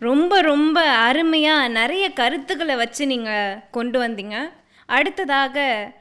ரொம்ப ரொம்ப அருமையாக நிறைய கருத்துக்களை வச்சு நீங்கள் கொண்டு வந்தீங்க அடுத்ததாக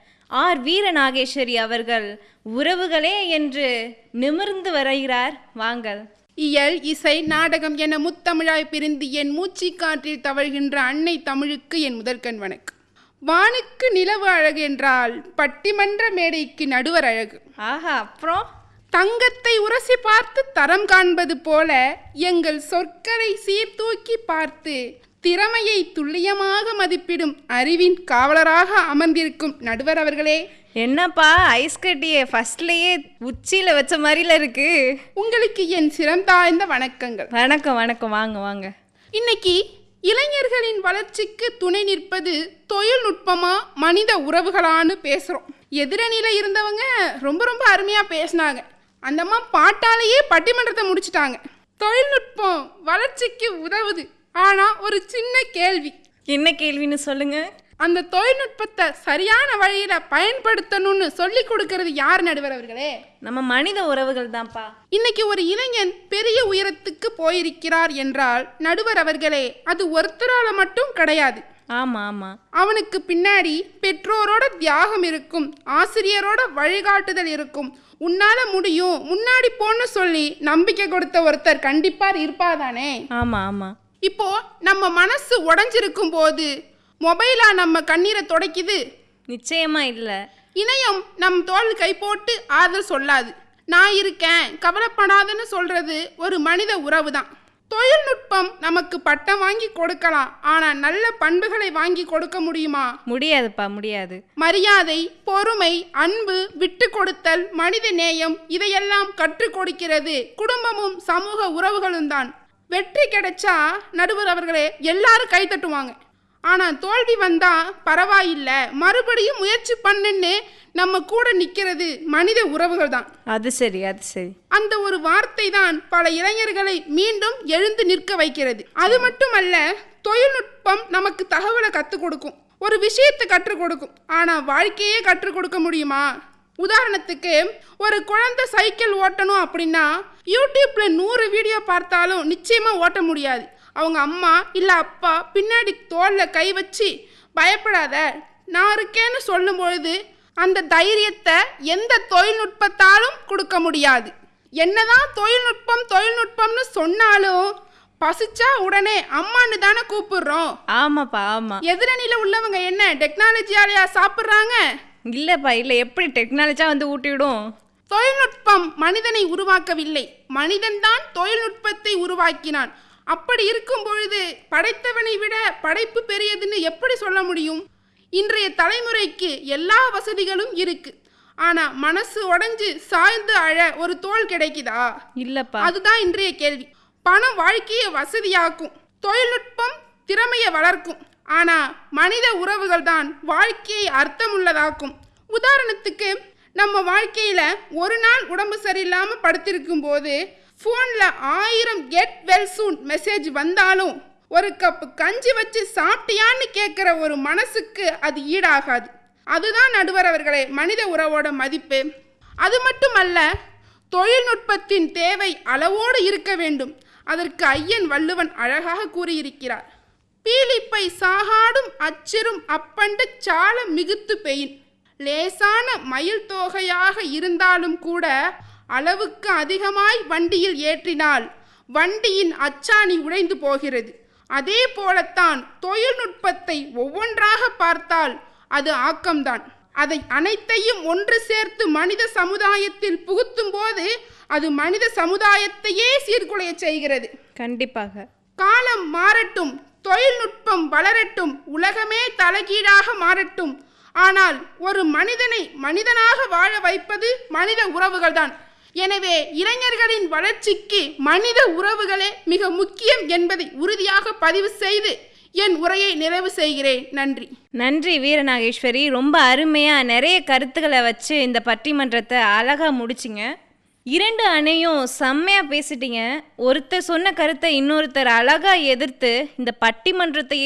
ஆர் வீரநாகேஸ்வரி அவர்கள் உறவுகளே என்று நிமிர்ந்து வருகிறார் வாங்கள் இயல் இசை நாடகம் என முத்தமிழாய் பிரிந்து என் மூச்சுக் காற்றில் தவழ்கின்ற அன்னை தமிழுக்கு என் முதற்கண் வணக்கம் வானுக்கு நிலவு அழகு என்றால் பட்டிமன்ற மேடைக்கு நடுவர் அழகு ஆஹா அப்புறம் தங்கத்தை உரசி பார்த்து தரம் காண்பது போல எங்கள் சொற்களை சீர்தூக்கி பார்த்து திறமையை துல்லியமாக மதிப்பிடும் அறிவின் காவலராக அமர்ந்திருக்கும் நடுவர் அவர்களே என்னப்பா ஐஸ் கட்டியை ஃபர்ஸ்ட்லேயே உச்சியில் வச்ச மாதிரில இருக்கு உங்களுக்கு என் சிறந்தாய்ந்த வணக்கங்கள் வணக்கம் வணக்கம் வாங்க வாங்க இன்னைக்கு இளைஞர்களின் வளர்ச்சிக்கு துணை நிற்பது தொழில்நுட்பமா மனித உறவுகளான்னு பேசுகிறோம் எதிரணியில் இருந்தவங்க ரொம்ப ரொம்ப அருமையாக பேசினாங்க அந்த அம்மா பாட்டாலேயே பட்டிமன்றத்தை முடிச்சிட்டாங்க தொழில்நுட்பம் வளர்ச்சிக்கு உதவுது ஆனால் ஒரு சின்ன கேள்வி என்ன கேள்வின்னு சொல்லுங்க அந்த தொழில்நுட்பத்தை சரியான வழியில் பயன்படுத்தணும்னு சொல்லி கொடுக்கறது யார் நடுவர் அவர்களே நம்ம மனித உறவுகள் தான்ப்பா இன்னைக்கு ஒரு இளைஞன் பெரிய உயரத்துக்கு போயிருக்கிறார் என்றால் நடுவர் அவர்களே அது ஒருத்தரால மட்டும் கிடையாது ஆமாம் ஆமாம் அவனுக்கு பின்னாடி பெற்றோரோட தியாகம் இருக்கும் ஆசிரியரோட வழிகாட்டுதல் இருக்கும் உன்னால முடியும் முன்னாடி போன்னு சொல்லி நம்பிக்கை கொடுத்த ஒருத்தர் கண்டிப்பா இருப்பாதானே ஆமாம் ஆமாம் இப்போ நம்ம மனசு உடைஞ்சிருக்கும் போது மொபைலா நம்ம கண்ணீரை துடைக்குது நிச்சயமா இல்லை இணையம் நம் தோள் கை போட்டு ஆறுதல் சொல்லாது நான் இருக்கேன் கவலைப்படாதன்னு சொல்றது ஒரு மனித உறவு தான் தொழில்நுட்பம் நமக்கு பட்டம் வாங்கி கொடுக்கலாம் ஆனா நல்ல பண்புகளை வாங்கி கொடுக்க முடியுமா முடியாதுப்பா முடியாது மரியாதை பொறுமை அன்பு விட்டு கொடுத்தல் மனித நேயம் இதையெல்லாம் கற்றுக் கொடுக்கிறது குடும்பமும் சமூக உறவுகளும் தான் வெற்றி கிடைச்சா நடுவர் அவர்களே எல்லாரும் கை தட்டுவாங்க ஆனா தோல்வி வந்தா பரவாயில்ல மறுபடியும் முயற்சி பண்ணுன்னு நம்ம கூட நிக்கிறது மனித உறவுகள் தான் அது சரி அது சரி அந்த ஒரு வார்த்தை தான் பல இளைஞர்களை மீண்டும் எழுந்து நிற்க வைக்கிறது அது மட்டுமல்ல தொழில்நுட்பம் நமக்கு தகவலை கற்றுக் கொடுக்கும் ஒரு விஷயத்தை கற்றுக் கொடுக்கும் ஆனால் வாழ்க்கையே கற்றுக் கொடுக்க முடியுமா உதாரணத்துக்கு ஒரு குழந்தை சைக்கிள் ஓட்டணும் அப்படின்னா யூடியூப்ல நூறு வீடியோ பார்த்தாலும் நிச்சயமா ஓட்ட முடியாது அவங்க அம்மா இல்லை அப்பா பின்னாடி தோல்ல கை வச்சு பயப்படாத நான் இருக்கேன்னு சொல்லும் பொழுது அந்த தைரியத்தை எந்த தொழில்நுட்பத்தாலும் கொடுக்க முடியாது என்னதான் தொழில்நுட்பம் தொழில்நுட்பம்னு சொன்னாலும் பசிச்சா உடனே அம்மான்னு தானே கூப்பிடுறோம் ஆமாப்பா ஆமாம் எதிரணியில உள்ளவங்க என்ன டெக்னாலஜியாலையா சாப்பிட்றாங்க இல்லைப்பா இல்லை எப்படி டெக்னாலஜியாக வந்து ஊட்டிவிடும் தொழில்நுட்பம் மனிதனை உருவாக்கவில்லை மனிதன்தான் தொழில்நுட்பத்தை உருவாக்கினான் அப்படி இருக்கும் பொழுது படைத்தவனை விட படைப்பு பெரியதுன்னு எப்படி சொல்ல முடியும் இன்றைய தலைமுறைக்கு எல்லா வசதிகளும் இருக்கு ஆனா மனசு உடைஞ்சு சாய்ந்து அழ ஒரு தோல் கிடைக்குதா இல்லைப்பா அதுதான் இன்றைய கேள்வி பணம் வாழ்க்கையை வசதியாக்கும் தொழில்நுட்பம் திறமையை வளர்க்கும் ஆனா மனித உறவுகள் தான் வாழ்க்கையை அர்த்தமுள்ளதாக்கும் உதாரணத்துக்கு நம்ம வாழ்க்கையில ஒரு நாள் உடம்பு சரியில்லாம படுத்திருக்கும் போது ஃபோனில் ஆயிரம் கெட் வெல் சூன் மெசேஜ் வந்தாலும் ஒரு கப்பு கஞ்சி வச்சு சாப்பிட்டியான்னு கேட்குற ஒரு மனசுக்கு அது ஈடாகாது அதுதான் நடுவர் அவர்களே மனித உறவோட மதிப்பு அது மட்டுமல்ல தொழில்நுட்பத்தின் தேவை அளவோடு இருக்க வேண்டும் அதற்கு ஐயன் வள்ளுவன் அழகாக கூறியிருக்கிறார் பீலிப்பை சாகாடும் அச்சிரும் அப்பண்டு சால மிகுத்து பெயின் லேசான மயில் தோகையாக இருந்தாலும் கூட அளவுக்கு அதிகமாய் வண்டியில் ஏற்றினால் வண்டியின் அச்சாணி உடைந்து போகிறது அதே போலத்தான் தொழில்நுட்பத்தை ஒவ்வொன்றாக பார்த்தால் அது ஆக்கம்தான் அதை அனைத்தையும் ஒன்று சேர்த்து மனித சமுதாயத்தில் புகுத்தும் போது அது மனித சமுதாயத்தையே சீர்குலைய செய்கிறது கண்டிப்பாக காலம் மாறட்டும் தொழில்நுட்பம் வளரட்டும் உலகமே தலைகீழாக மாறட்டும் ஆனால் ஒரு மனிதனை மனிதனாக வாழ வைப்பது மனித உறவுகள்தான் எனவே இளைஞர்களின் வளர்ச்சிக்கு மனித உறவுகளே மிக முக்கியம் என்பதை உறுதியாக பதிவு செய்து என் உரையை நிறைவு செய்கிறேன் நன்றி நன்றி வீரநாகேஸ்வரி ரொம்ப அருமையாக நிறைய கருத்துக்களை வச்சு இந்த பட்டிமன்றத்தை அழகாக முடிச்சிங்க இரண்டு அணையும் செம்மையாக பேசிட்டீங்க ஒருத்தர் சொன்ன கருத்தை இன்னொருத்தர் அழகாக எதிர்த்து இந்த பட்டிமன்றத்தையே